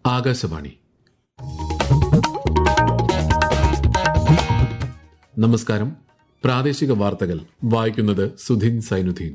ആകാശവാണി നമസ്കാരം പ്രാദേശിക വാർത്തകൾ വായിക്കുന്നത് സുധിൻ സൈനുദ്ദീൻ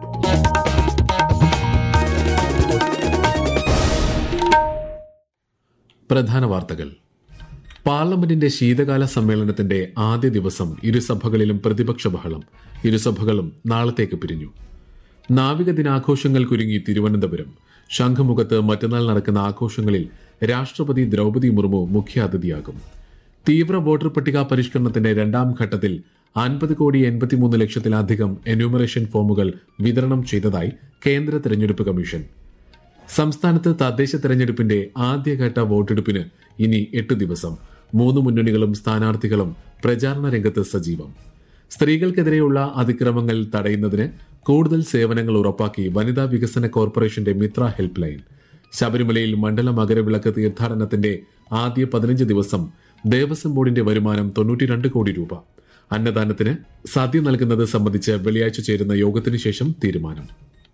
പ്രധാന വാർത്തകൾ പാർലമെന്റിന്റെ ശീതകാല സമ്മേളനത്തിന്റെ ആദ്യ ദിവസം ഇരുസഭകളിലും പ്രതിപക്ഷ ബഹളം ഇരുസഭകളും നാളത്തേക്ക് പിരിഞ്ഞു നാവിക ദിനാഘോഷങ്ങൾക്കൊരുങ്ങി തിരുവനന്തപുരം ശംഖുമുഖത്ത് മറ്റന്നാൾ നടക്കുന്ന ആഘോഷങ്ങളിൽ രാഷ്ട്രപതി ദ്രൗപദി മുർമു മുഖ്യാതിഥിയാകും തീവ്ര വോട്ടർ പട്ടിക പരിഷ്കരണത്തിന്റെ രണ്ടാം ഘട്ടത്തിൽ അൻപത് കോടി എൺപത്തിമൂന്ന് ലക്ഷത്തിലധികം എന്യൂമറേഷൻ ഫോമുകൾ വിതരണം ചെയ്തതായി കേന്ദ്ര തെരഞ്ഞെടുപ്പ് കമ്മീഷൻ സംസ്ഥാനത്ത് തദ്ദേശ തെരഞ്ഞെടുപ്പിന്റെ ആദ്യഘട്ട വോട്ടെടുപ്പിന് ഇനി എട്ട് ദിവസം മൂന്ന് മുന്നണികളും സ്ഥാനാർത്ഥികളും പ്രചാരണ രംഗത്ത് സജീവം സ്ത്രീകൾക്കെതിരെയുള്ള അതിക്രമങ്ങൾ തടയുന്നതിന് കൂടുതൽ സേവനങ്ങൾ ഉറപ്പാക്കി വനിതാ വികസന കോർപ്പറേഷന്റെ മിത്ര ഹെൽപ്പ് ലൈൻ ശബരിമലയിൽ മണ്ഡല മകരവിളക്ക് തീർത്ഥാടനത്തിന്റെ ആദ്യ പതിനഞ്ച് ദിവസം ദേവസ്വം ബോർഡിന്റെ വരുമാനം തൊണ്ണൂറ്റിരണ്ട് കോടി രൂപ അന്നദാനത്തിന് സദ്യ നൽകുന്നത് സംബന്ധിച്ച് വെള്ളിയാഴ്ച ചേരുന്ന യോഗത്തിനു ശേഷം തീരുമാനം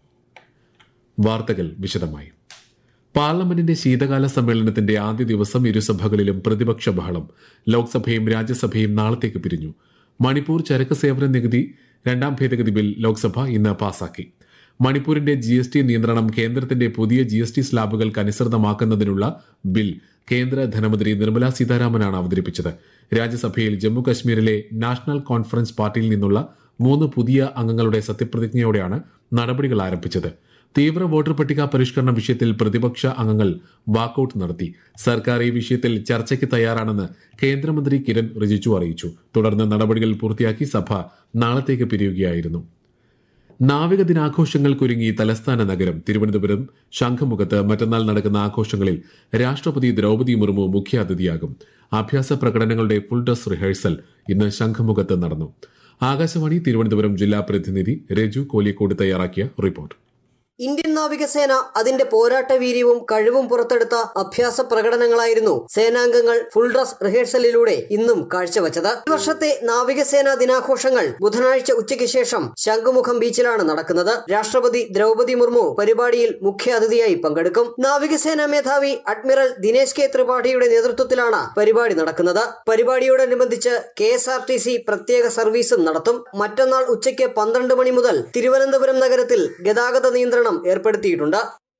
വാർത്തകൾ വിശദമായി പാർലമെന്റിന്റെ ശീതകാല സമ്മേളനത്തിന്റെ ആദ്യ ദിവസം ഇരുസഭകളിലും പ്രതിപക്ഷ ബഹളം ലോക്സഭയും രാജ്യസഭയും നാളത്തേക്ക് പിരിഞ്ഞു മണിപ്പൂർ ചരക്ക് സേവന നികുതി രണ്ടാം ഭേദഗതി ബിൽ ലോക്സഭ ഇന്ന് പാസാക്കി മണിപ്പൂരിന്റെ ജി എസ് ടി നിയന്ത്രണം കേന്ദ്രത്തിന്റെ പുതിയ ജി എസ് ടി സ്ലാബുകൾക്ക് അനുസൃതമാക്കുന്നതിനുള്ള ബിൽ കേന്ദ്ര ധനമന്ത്രി നിർമ്മല സീതാരാമനാണ് അവതരിപ്പിച്ചത് രാജ്യസഭയിൽ ജമ്മു കശ്മീരിലെ നാഷണൽ കോൺഫറൻസ് പാർട്ടിയിൽ നിന്നുള്ള മൂന്ന് പുതിയ അംഗങ്ങളുടെ സത്യപ്രതിജ്ഞയോടെയാണ് നടപടികൾ ആരംഭിച്ചത് തീവ്ര വോട്ടർ പട്ടിക പരിഷ്കരണ വിഷയത്തിൽ പ്രതിപക്ഷ അംഗങ്ങൾ വാക്കൌട്ട് നടത്തി സർക്കാർ ഈ വിഷയത്തിൽ ചർച്ചയ്ക്ക് തയ്യാറാണെന്ന് കേന്ദ്രമന്ത്രി കിരൺ റിജിജു അറിയിച്ചു തുടർന്ന് നടപടികൾ പൂർത്തിയാക്കി സഭ നാളത്തേക്ക് പിരിയുകയായിരുന്നു നാവിക ദിനാഘോഷങ്ങൾക്കൊരുങ്ങി തലസ്ഥാന നഗരം തിരുവനന്തപുരം ശംഖുമുഖത്ത് മറ്റന്നാൾ നടക്കുന്ന ആഘോഷങ്ങളിൽ രാഷ്ട്രപതി ദ്രൗപദി മുർമു മുഖ്യാതിഥിയാകും അഭ്യാസ പ്രകടനങ്ങളുടെ ഫുൾ ഡ്രസ് റിഹേഴ്സൽ ഇന്ന് ശംഖുമുഖത്ത് നടന്നു ആകാശവാണി തിരുവനന്തപുരം ജില്ലാ പ്രതിനിധി രജു കോലിക്കോട് തയ്യാറാക്കിയ റിപ്പോർട്ട് ഇന്ത്യൻ നാവികസേന അതിന്റെ പോരാട്ട വീര്യവും കഴിവും പുറത്തെടുത്ത അഭ്യാസ പ്രകടനങ്ങളായിരുന്നു സേനാംഗങ്ങൾ ഫുൾ ഡ്രസ് റിഹേഴ്സലിലൂടെ ഇന്നും കാഴ്ചവെച്ചത് ഈ വർഷത്തെ നാവികസേന ദിനാഘോഷങ്ങൾ ബുധനാഴ്ച ഉച്ചയ്ക്ക് ശേഷം ശംഖുമുഖം ബീച്ചിലാണ് നടക്കുന്നത് രാഷ്ട്രപതി ദ്രൗപദി മുർമു പരിപാടിയിൽ മുഖ്യാതിഥിയായി പങ്കെടുക്കും നാവികസേനാ മേധാവി അഡ്മിറൽ ദിനേശ് കെ ത്രിപാഠിയുടെ നേതൃത്വത്തിലാണ് പരിപാടി നടക്കുന്നത് പരിപാടിയോടനുബന്ധിച്ച് K S R T C പ്രത്യേക സർവീസും നടത്തും മറ്റന്നാൾ ഉച്ചയ്ക്ക് പന്ത്രണ്ട് മണി മുതൽ തിരുവനന്തപുരം നഗരത്തിൽ ഗതാഗത നിയന്ത്രണം ഏർപ്പെടുത്തിയിട്ടുണ്ട്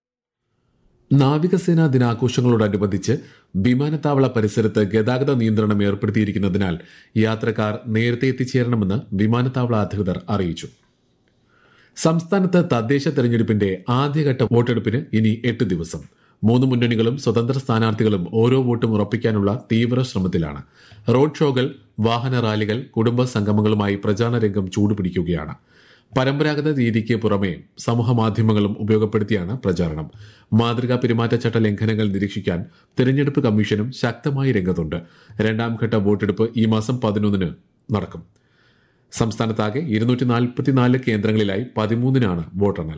നാവികസേനാ ദിനാഘോഷങ്ങളോടനുബന്ധിച്ച് വിമാനത്താവള പരിസരത്ത് ഗതാഗത നിയന്ത്രണം ഏർപ്പെടുത്തിയിരിക്കുന്നതിനാൽ യാത്രക്കാർ നേരത്തെ എത്തിച്ചേരണമെന്ന് വിമാനത്താവള അധികൃതർ അറിയിച്ചു സംസ്ഥാനത്ത് തദ്ദേശ തെരഞ്ഞെടുപ്പിന്റെ ആദ്യഘട്ട വോട്ടെടുപ്പിന് ഇനി എട്ട് ദിവസം മൂന്ന് മുന്നണികളും സ്വതന്ത്ര സ്ഥാനാർത്ഥികളും ഓരോ വോട്ടും ഉറപ്പിക്കാനുള്ള തീവ്ര ശ്രമത്തിലാണ് റോഡ് ഷോകൾ വാഹന റാലികൾ കുടുംബ സംഗമങ്ങളുമായി പ്രചാരണ രംഗം ചൂടുപിടിക്കുകയാണ് പരമ്പരാഗത രീതിക്ക് പുറമെ സമൂഹ മാധ്യമങ്ങളും ഉപയോഗപ്പെടുത്തിയാണ് പ്രചാരണം മാതൃകാ പെരുമാറ്റച്ചട്ട ലംഘനങ്ങൾ നിരീക്ഷിക്കാൻ തെരഞ്ഞെടുപ്പ് കമ്മീഷനും ശക്തമായി രംഗത്തുണ്ട് രണ്ടാം ഘട്ട വോട്ടെടുപ്പ് ഈ മാസം പതിനൊന്നിന് നടക്കും സംസ്ഥാനത്താകെ ഇരുന്നൂറ്റി നാൽപ്പത്തിനാല് കേന്ദ്രങ്ങളിലായി പതിമൂന്നിനാണ് വോട്ടെണ്ണൽ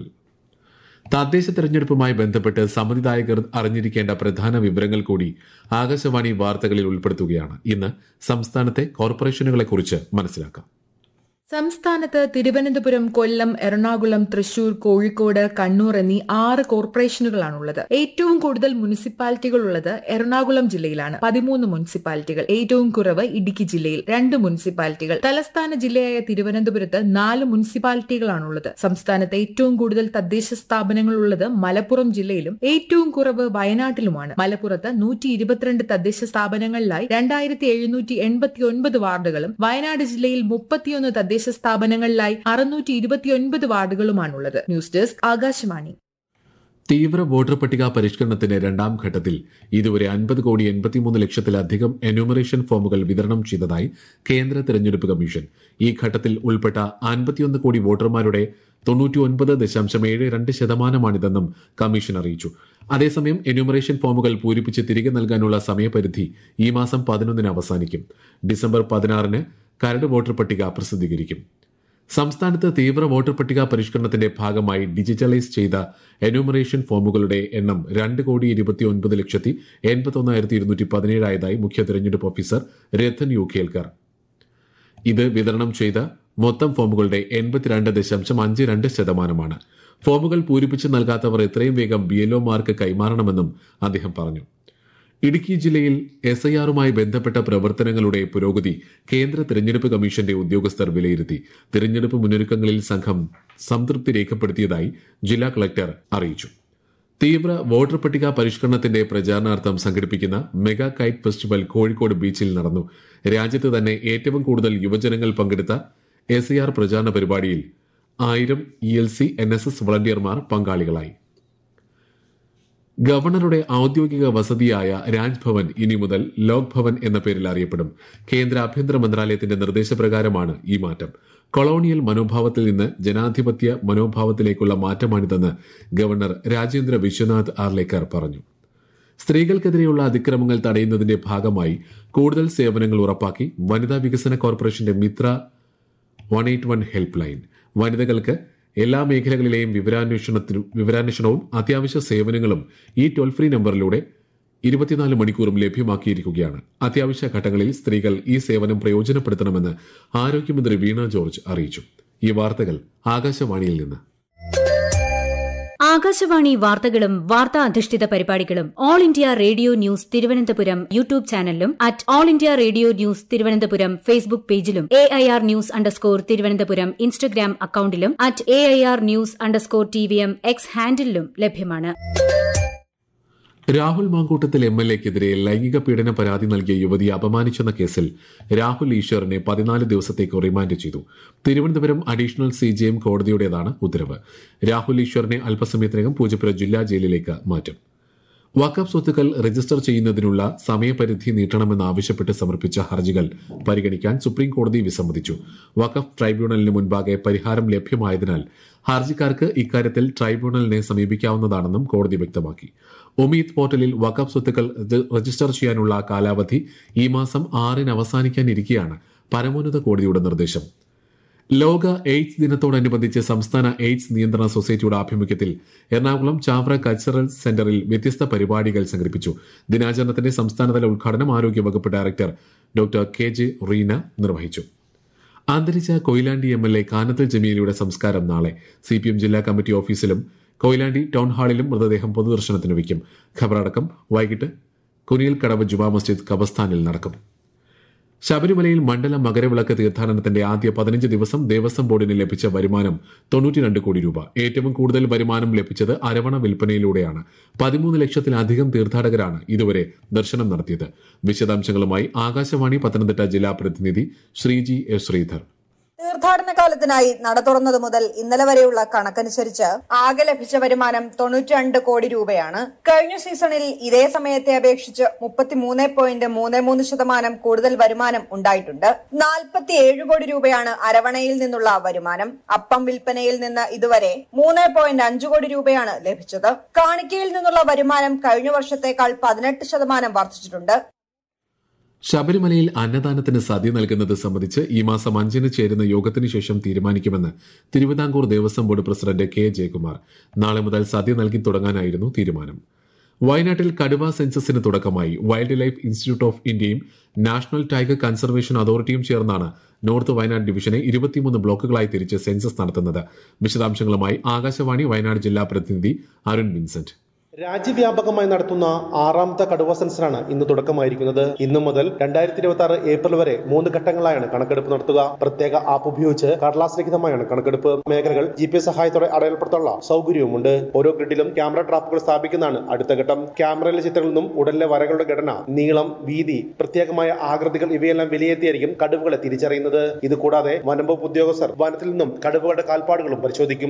തദ്ദേശ തെരഞ്ഞെടുപ്പുമായി ബന്ധപ്പെട്ട് സമ്മതിദായകർ അറിഞ്ഞിരിക്കേണ്ട പ്രധാന വിവരങ്ങൾ കൂടി ആകാശവാണി വാർത്തകളിൽ ഉൾപ്പെടുത്തുകയാണ് ഇന്ന് സംസ്ഥാനത്തെ കോർപ്പറേഷനുകളെക്കുറിച്ച് മനസ്സിലാക്കാം സംസ്ഥാനത്ത് തിരുവനന്തപുരം കൊല്ലം എറണാകുളം തൃശൂർ കോഴിക്കോട് കണ്ണൂർ എന്നീ ആറ് കോർപ്പറേഷനുകളാണുള്ളത് ഏറ്റവും കൂടുതൽ മുനിസിപ്പാലിറ്റികൾ ഉള്ളത് എറണാകുളം ജില്ലയിലാണ് പതിമൂന്ന് മുനിസിപ്പാലിറ്റികൾ ഏറ്റവും കുറവ് ഇടുക്കി ജില്ലയിൽ രണ്ട് മുനിസിപ്പാലിറ്റികൾ തലസ്ഥാന ജില്ലയായ തിരുവനന്തപുരത്ത് നാല് മുനിസിപ്പാലിറ്റികളാണുള്ളത് സംസ്ഥാനത്ത് ഏറ്റവും കൂടുതൽ തദ്ദേശ സ്ഥാപനങ്ങൾ ഉള്ളത് മലപ്പുറം ജില്ലയിലും ഏറ്റവും കുറവ് വയനാട്ടിലുമാണ് മലപ്പുറത്ത് നൂറ്റി ഇരുപത്തിരണ്ട് തദ്ദേശ സ്ഥാപനങ്ങളിലായി രണ്ടായിരത്തി എഴുന്നൂറ്റി എൺപത്തി ഒൻപത് വാർഡുകളും വയനാട് ജില്ലയിൽ മുപ്പത്തിയൊന്ന് തദ്ദേശ സ്ഥാപനങ്ങളിലായി അറുന്നൂറ്റി ഇരുപത്തിയൊൻപത് വാർഡുകളുമാണുള്ളത് ന്യൂസ് ഡെസ്ക് ആകാശവാണി തീവ്ര വോട്ടർ പട്ടിക പരിഷ്കരണത്തിന്റെ രണ്ടാം ഘട്ടത്തിൽ ഇതുവരെ അൻപത് കോടി എൺപത്തിമൂന്ന് ലക്ഷത്തിലധികം എന്യൂമറേഷൻ ഫോമുകൾ വിതരണം ചെയ്തതായി കേന്ദ്ര തെരഞ്ഞെടുപ്പ് കമ്മീഷൻ ഈ ഘട്ടത്തിൽ ഉൾപ്പെട്ട അൻപത്തിയൊന്ന് കോടി വോട്ടർമാരുടെ തൊണ്ണൂറ്റിയൊൻപത് ദശാംശം ഏഴ് രണ്ട് ശതമാനമാണിതെന്നും കമ്മീഷൻ അറിയിച്ചു അതേസമയം എന്യൂമറേഷൻ ഫോമുകൾ പൂരിപ്പിച്ച് തിരികെ നൽകാനുള്ള സമയപരിധി ഈ മാസം പതിനൊന്നിന് അവസാനിക്കും ഡിസംബർ പതിനാറിന് കരട് വോട്ടർ പട്ടിക പ്രസിദ്ധീകരിക്കും സംസ്ഥാനത്ത് തീവ്ര വോട്ടർ പട്ടിക പരിഷ്കരണത്തിന്റെ ഭാഗമായി ഡിജിറ്റലൈസ് ചെയ്ത എന്യൂമറേഷൻ ഫോമുകളുടെ എണ്ണം രണ്ട് കോടി ഇരുപത്തി ഒൻപത് ലക്ഷത്തി എൺപത്തി ഒന്നായിരത്തി ഇരുന്നൂറ്റി പതിനേഴായതായി മുഖ്യ തെരഞ്ഞെടുപ്പ് ഓഫീസർ രത്തൻ യു കേൽക്കർ ഇത് വിതരണം ചെയ്ത മൊത്തം ഫോമുകളുടെ എൺപത്തിരണ്ട് ദശാംശം അഞ്ച് രണ്ട് ശതമാനമാണ് ഫോമുകൾ പൂരിപ്പിച്ച് നൽകാത്തവർ എത്രയും വേഗം ബി എൽഒമാർക്ക് കൈമാറണമെന്നും അദ്ദേഹം പറഞ്ഞു ഇടുക്കി ജില്ലയിൽ എസ് ഐ ആറുമായി ബന്ധപ്പെട്ട പ്രവർത്തനങ്ങളുടെ പുരോഗതി കേന്ദ്ര തെരഞ്ഞെടുപ്പ് കമ്മീഷന്റെ ഉദ്യോഗസ്ഥർ വിലയിരുത്തി തെരഞ്ഞെടുപ്പ് മുന്നൊരുക്കങ്ങളിൽ സംഘം സംതൃപ്തി രേഖപ്പെടുത്തിയതായി ജില്ലാ കളക്ടർ അറിയിച്ചു തീവ്ര വോട്ടർ പട്ടിക പരിഷ്കരണത്തിന്റെ പ്രചാരണാർത്ഥം സംഘടിപ്പിക്കുന്ന മെഗാ കൈറ്റ് ഫെസ്റ്റിവൽ കോഴിക്കോട് ബീച്ചിൽ നടന്നു രാജ്യത്ത് തന്നെ ഏറ്റവും കൂടുതൽ യുവജനങ്ങൾ പങ്കെടുത്ത എസ് ഐ ആർ പ്രചാരണ പരിപാടിയിൽ ആയിരം E L C N S S വളണ്ടിയർമാർ പങ്കാളികളായി ഗവർണറുടെ ഔദ്യോഗിക വസതിയായ രാജ്ഭവൻ ഇനി മുതൽ ലോക് ഭവൻ എന്ന പേരിൽ അറിയപ്പെടും കേന്ദ്ര ആഭ്യന്തര മന്ത്രാലയത്തിന്റെ നിർദ്ദേശപ്രകാരമാണ് ഈ മാറ്റം കൊളോണിയൽ മനോഭാവത്തിൽ നിന്ന് ജനാധിപത്യ മനോഭാവത്തിലേക്കുള്ള മാറ്റമാണിതെന്ന് ഗവർണർ രാജേന്ദ്ര വിശ്വനാഥ് ആർലേക്കർ പറഞ്ഞു സ്ത്രീകൾക്കെതിരെയുള്ള അതിക്രമങ്ങൾ തടയുന്നതിന്റെ ഭാഗമായി കൂടുതൽ സേവനങ്ങൾ ഉറപ്പാക്കി വനിതാ വികസന കോർപ്പറേഷന്റെ Mithra one eight one help line വനിതകൾക്ക് എല്ലാ മേഖലകളിലെയും വിവരാന്വേഷണത്തിനും വിവരാന്വേഷണവും അത്യാവശ്യ സേവനങ്ങളും ഈ ടോൾ ഫ്രീ നമ്പറിലൂടെ ഇരുപത്തിനാല് മണിക്കൂറും ലഭ്യമാക്കിയിരിക്കുകയാണ് അത്യാവശ്യ ഘട്ടങ്ങളിൽ സ്ത്രീകൾ ഈ സേവനം പ്രയോജനപ്പെടുത്തണമെന്ന് ആരോഗ്യമന്ത്രി വീണ ജോർജ് അറിയിച്ചു ഈ വാർത്തകൾ ആകാശവാണിയിൽ നിന്ന് ആകാശവാണി വാർത്തകളും വാർത്താ അധിഷ്ഠിത പരിപാടികളും All India Radio News Thiruvananthapuram YouTube ചാനലിലും at All India Radio News Thiruvananthapuram Facebook പേജിലും A I R news underscore Thiruvananthapuram Instagram അക്കൌണ്ടിലും at A I R news underscore T V M X ഹാൻഡിലും ലഭ്യമാണ് രാഹുൽ മാങ്കൂട്ടത്തിൽ എം എൽ എക്കെതിരെ ലൈംഗിക പീഡന പരാതി നൽകിയ യുവതിയെ അപമാനിച്ചെന്ന കേസിൽ രാഹുൽ ഈശ്വറിനെ പതിനാല് ദിവസത്തേക്ക് റിമാൻഡ് ചെയ്തു Thiruvananthapuram additional C J M കോടതിയുടേതാണ് ഉത്തരവ് രാഹുൽ ഈശ്വറിനെ അല്പസമയത്തിനകം പൂജപ്പുര ജില്ലാ ജയിലിലേക്ക് മാറ്റും വഖഫ് സ്വത്തുക്കൾ രജിസ്റ്റർ ചെയ്യുന്നതിനുള്ള സമയപരിധി നീട്ടണമെന്നാവശ്യപ്പെട്ട് സമർപ്പിച്ച ഹർജികൾ പരിഗണിക്കാൻ സുപ്രീം കോടതി വിസമ്മതിച്ചു വഖഫ് ട്രൈബ്യൂണലിന് മുൻപാകെ പരിഹാരം ലഭ്യമായതിനാൽ ഹർജിക്കാർക്ക് ഇക്കാര്യത്തിൽ ട്രൈബ്യൂണലിനെ സമീപിക്കാവുന്നതാണെന്നും കോടതി വ്യക്തമാക്കി ഒമീദ് പോർട്ടലിൽ വഖഫ് സ്വത്തുക്കൾ രജിസ്റ്റർ ചെയ്യാനുള്ള കാലാവധി ഈ മാസം ആറിന് അവസാനിക്കാനിരിക്കെയാണ് പരമോന്നത കോടതിയുടെ നിർദ്ദേശം ലോക എയ്ഡ്സ് ദിനത്തോടനുബന്ധിച്ച് സംസ്ഥാന എയ്ഡ്സ് നിയന്ത്രണ സൊസൈറ്റിയുടെ ആഭിമുഖ്യത്തിൽ എറണാകുളം ചാവറ കൾച്ചറൽ സെന്ററിൽ വ്യത്യസ്ത പരിപാടികൾ സംഘടിപ്പിച്ചു ദിനാചരണത്തിന്റെ സംസ്ഥാനതല ഉദ്ഘാടനം ആരോഗ്യവകുപ്പ് director doctor K J Reena നിർവഹിച്ചു അന്തരിച്ച Koyilandy M L A Kanathil ജമീലയുടെ സംസ്കാരം നാളെ സി പി എം ജില്ലാ കമ്മിറ്റി ഓഫീസിലും കൊയിലാണ്ടി ടൗൺ ഹാളിലും മൃതദേഹം പൊതുദർശനത്തിന് വയ്ക്കും ഖബറടക്കം വൈകിട്ട് കുനിയിൽ കടവ് ജുമാ മസ്ജിദ് കബസ്ഥാനിൽ നടക്കും ശബരിമലയിൽ മണ്ഡല മകരവിളക്ക് തീർത്ഥാടനത്തിന്റെ ആദ്യ പതിനഞ്ച് ദിവസം ദേവസ്വം ബോർഡിന് ലഭിച്ച വരുമാനം തൊണ്ണൂറ്റിരണ്ട് കോടി രൂപ ഏറ്റവും കൂടുതൽ വരുമാനം ലഭിച്ചത് അരവണ വിൽപ്പനയിലൂടെയാണ് പതിമൂന്ന് ലക്ഷത്തിലധികം തീർത്ഥാടകരാണ് ഇതുവരെ ദർശനം നടത്തിയത് വിശദാംശങ്ങളുമായി ആകാശവാണി പത്തനംതിട്ട ജില്ലാ പ്രതിനിധി ശ്രീജി എസ് ശ്രീധർ തീർത്ഥാടന കാലത്തിനായി നട തുറന്നത് മുതൽ ഇന്നലെ വരെയുള്ള കണക്കനുസരിച്ച് ആകെ ലഭിച്ച വരുമാനം തൊണ്ണൂറ്റിരണ്ട് കോടി രൂപയാണ് കഴിഞ്ഞ സീസണിൽ ഇതേ സമയത്തെ അപേക്ഷിച്ച് മുപ്പത്തിമൂന്ന് പോയിന്റ് മൂന്ന് മൂന്ന് ശതമാനം കൂടുതൽ വരുമാനം ഉണ്ടായിട്ടുണ്ട് നാൽപ്പത്തിയേഴ് കോടി രൂപയാണ് അരവണയിൽ നിന്നുള്ള വരുമാനം അപ്പം വിൽപ്പനയിൽ നിന്ന് ഇതുവരെ മൂന്ന് പോയിന്റ് അഞ്ച് കോടി രൂപയാണ് ലഭിച്ചത് കാണിക്കയിൽ നിന്നുള്ള വരുമാനം കഴിഞ്ഞ വർഷത്തേക്കാൾ പതിനെട്ട് ശതമാനം വർദ്ധിച്ചിട്ടുണ്ട് ശബരിമലയിൽ അന്നദാനത്തിന് സദ്യ നൽകുന്നത് സംബന്ധിച്ച് ഈ മാസം അഞ്ചിന് ചേരുന്ന യോഗത്തിന് ശേഷം തീരുമാനിക്കുമെന്ന് Thiruvithamkoor Devaswom board president K Jayakumar നാളെ മുതൽ സദ്യ നൽകി തുടങ്ങാനായിരുന്നു തീരുമാനം വയനാട്ടിൽ കടുവ സെൻസസിന് തുടക്കമായി വൈൽഡ് ലൈഫ് ഇൻസ്റ്റിറ്റ്യൂട്ട് ഓഫ് ഇന്ത്യയും നാഷണൽ ടൈഗർ കൺസർവേഷൻ അതോറിറ്റിയും ചേർന്നാണ് നോർത്ത് വയനാട് ഡിവിഷനെ ഇരുപത്തിമൂന്ന് ബ്ലോക്കുകളായി തിരിച്ച് സെൻസസ് നടത്തുന്നത് വിശദാംശങ്ങളുമായി ആകാശവാണി വയനാട് ജില്ലാ പ്രതിനിധി അരുൺ വിൻസെന്റ് രാജ്യവ്യാപകമായി നടത്തുന്ന ആറാമത്തെ കടുവ സെൻസറാണ് ഇന്ന് തുടക്കമായിരിക്കുന്നത് ഇന്നു മുതൽ രണ്ടായിരത്തി ഇരുപത്തി ആറ് ഏപ്രിൽ വരെ മൂന്ന് ഘട്ടങ്ങളായാണ് കണക്കെടുപ്പ് നടത്തുക പ്രത്യേക ആപ്പ് ഉപയോഗിച്ച് കടലാസ് രഹിതമായാണ് കണക്കെടുപ്പ് മേഖലകൾ ജി പി എസ് സഹായത്തോടെ അടയാളപ്പെടുത്താനുള്ള സൗകര്യവുമുണ്ട് ഓരോ ഗ്രിഡിലും ക്യാമറ ട്രാപ്പുകൾ സ്ഥാപിക്കുന്നതാണ് അടുത്ത ഘട്ടം ക്യാമറയിലെ ചിത്രങ്ങളിൽ നിന്നും ഉടലിലെ വരകളുടെ ഘടന നീളം വീതി പ്രത്യേകമായ ആകൃതികൾ ഇവയെല്ലാം വിലയിരുത്തിയായിരിക്കും കടുവകളെ തിരിച്ചറിയുന്നത് ഇത് കൂടാതെ വനംവകുപ്പ് ഉദ്യോഗസ്ഥർ വനത്തിൽ നിന്നും കടുവകളുടെ കാൽപ്പാടുകളും പരിശോധിക്കും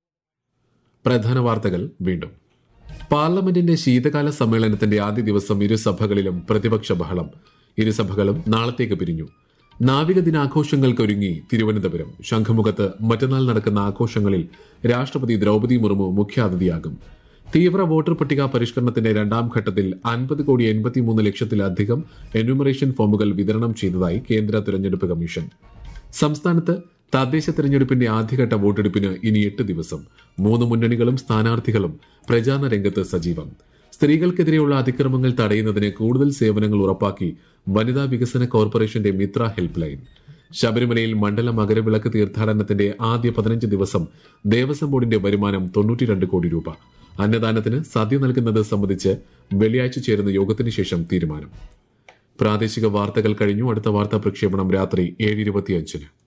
പ്രധാന വാർത്തകൾ വീണ്ടും പാർലമെന്റിന്റെ ശീതകാല സമ്മേളനത്തിന്റെ ആദ്യ ദിവസം ഇരുസഭകളിലും പ്രതിപക്ഷ ബഹളം ഇരുസഭകളും നാളത്തേക്ക് പിരിഞ്ഞു നാവിക ദിനാഘോഷങ്ങൾക്കൊരുങ്ങി തിരുവനന്തപുരം ശംഖുമുഖത്ത് മറ്റന്നാൾ നടക്കുന്ന ആഘോഷങ്ങളിൽ രാഷ്ട്രപതി ദ്രൗപദി മുർമു മുഖ്യാതിഥിയാകും തീവ്ര വോട്ടർ പട്ടിക പരിഷ്കരണത്തിന്റെ രണ്ടാം ഘട്ടത്തിൽ അൻപത് കോടി എൺപത്തിമൂന്ന് ലക്ഷത്തിലധികം എന്യൂമറേഷൻ ഫോമുകൾ വിതരണം ചെയ്തതായി കേന്ദ്ര തിരഞ്ഞെടുപ്പ് കമ്മീഷൻ സംസ്ഥാനത്ത് തദ്ദേശ തെരഞ്ഞെടുപ്പിന്റെ ആദ്യഘട്ട വോട്ടെടുപ്പിന് ഇനി എട്ട് ദിവസം മൂന്ന് മുന്നണികളും സ്ഥാനാർത്ഥികളും പ്രചാരണ രംഗത്ത് സജീവം സ്ത്രീകൾക്കെതിരെയുള്ള അതിക്രമങ്ങൾ തടയുന്നതിന് കൂടുതൽ സേവനങ്ങൾ ഉറപ്പാക്കി വനിതാ വികസന കോർപ്പറേഷന്റെ മിത്ര ഹെൽപ്പ് ലൈൻ ശബരിമലയിൽ മണ്ഡല മകരവിളക്ക് തീർത്ഥാടനത്തിന്റെ ആദ്യ പതിനഞ്ച് ദിവസം ദേവസ്വം ബോർഡിന്റെ വരുമാനം തൊണ്ണൂറ്റിരണ്ട് കോടി രൂപ അന്നദാനത്തിന് സദ്യ നൽകുന്നത് സംബന്ധിച്ച് വെള്ളിയാഴ്ച ചേരുന്ന യോഗത്തിന് ശേഷം തീരുമാനം പ്രാദേശിക വാർത്തകൾ കഴിഞ്ഞു അടുത്ത വാർത്താ പ്രക്ഷേപണം രാത്രി ഏഴ് ഇരുപത്തിയഞ്ചിന്